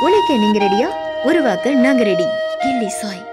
உழைக்க நீங்க ரெடியா உருவாக்க நாங்க ரெடி கில்லி சாய்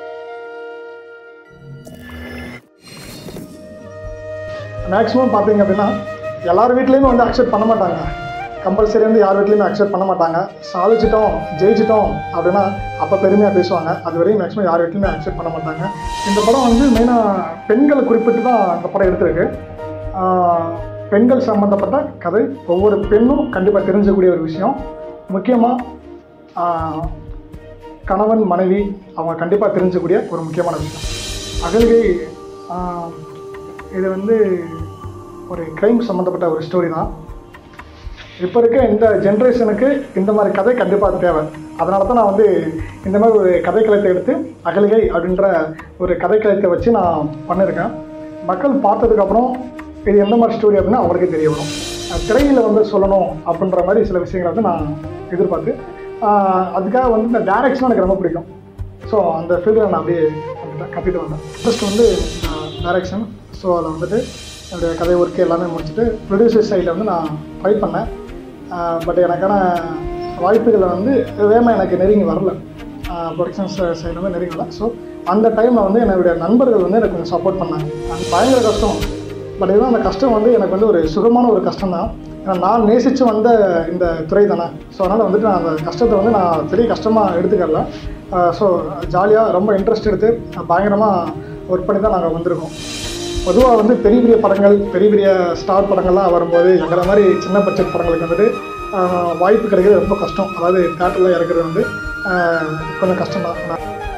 மேக்ஸிமம் பார்த்தீங்க அப்படின்னா எல்லார் வீட்லேயுமே வந்து அக்செப்ட் பண்ண மாட்டாங்க கம்பல்சரி வந்து யார் வீட்லேயுமே அக்செப்ட் பண்ண மாட்டாங்க சாதிச்சிட்டோம் ஜெயிச்சிட்டோம் அப்படின்னா அப்போ பெருமையாக பேசுவாங்க அது வரையும் மேக்ஸிமம் யார் வீட்லையுமே அக்செப்ட் பண்ண மாட்டாங்க இந்த படம் வந்து மெயினாக பெண்களை குறிப்பிட்டு தான் இந்த படம் எடுத்திருக்கு ஆஹ் பெண்கள் சம்மந்தப்பட்ட கதை ஒவ்வொரு பெண்ணும் கண்டிப்பாக தெரிஞ்சக்கூடிய ஒரு விஷயம் முக்கியமாக கணவன் மனைவி அவங்க கண்டிப்பாக தெரிஞ்சக்கூடிய ஒரு முக்கியமான விஷயம் அகல்கை ஆஹ், இது வந்து ஒரு க்ரைம் சம்மந்தப்பட்ட ஒரு ஸ்டோரி தான் இப்போ இருக்க இந்த ஜென்ரேஷனுக்கு இந்த மாதிரி கதை கண்டிப்பாக தேவை அதனால தான் நான் வந்து இந்த மாதிரி ஒரு கதைக்களத்தை எடுத்து அகலிகை அப்படின்ற ஒரு கதைக்களத்தை வச்சு நான் பண்ணியிருக்கேன் மக்கள் பார்த்ததுக்கப்புறம் இது எந்த மாதிரி ஸ்டோரி அப்படின்னா அவங்களுக்கே தெரிய வரும் அஹ் திரையில் வந்து சொல்லணும் அப்படின்ற மாதிரி சில விஷயங்களை வந்து நான் எதிர்பார்த்து ஆஹ் அதுக்காக வந்து இந்த டேரக்ஷன் எனக்கு ரொம்ப பிடிக்கும் ஸோ அந்த ஃபீல்டில் நான் அப்படியே வந்துட்டேன், கத்திட்டு வந்தேன் ஃபர்ஸ்ட் வந்து டைரக்ஷன் ஸோ அதில் வந்துட்டு என்னுடைய கதை ஒர்க்கு எல்லாமே முடிச்சுட்டு ப்ரொடியூசர் சைடில் வந்து நான் ட்ரை பண்ணேன் பட் எனக்கான வாய்ப்புகளை வந்து வேகமாக எனக்கு நெருங்கி வரல ப்ரொடக்ஷன் சைடில் வந்து நெருங்கி வரல ஸோ அந்த டைமில் வந்து என்னுடைய நண்பர்கள் வந்து எனக்கு கொஞ்சம் சப்போர்ட் பண்ணாங்க அது பயங்கர கஷ்டம் பட் இதுவும் அந்த கஷ்டம் வந்து எனக்கு வந்து ஒரு சுகமான ஒரு கஷ்டம் தான் ஏன்னா நான் நேசித்து வந்த இந்த துறை தானே ஸோ அதனால் வந்துட்டு நான் அந்த கஷ்டத்தை வந்து நான் பெரிய கஷ்டமாக எடுத்துக்கல ஸோ ஜாலியாக ரொம்ப இன்ட்ரெஸ்ட் எடுத்து பயங்கரமாக ஒர்க் பண்ணி தான் நாங்கள் வந்திருக்கோம் பொதுவாக வந்து பெரிய பெரிய படங்கள் பெரிய பெரிய ஸ்டார் படங்கள்லாம் வரும்போது எங்களை மாதிரி சின்ன பட்ஜெட் படங்களுக்கு வந்துட்டு ஆஹ், வாய்ப்பு கிடைக்கிறது ரொம்ப கஷ்டம் அதாவது தேட்டரில் இறக்குறது வந்து ஆஹ், கொஞ்சம் கஷ்டம் தான்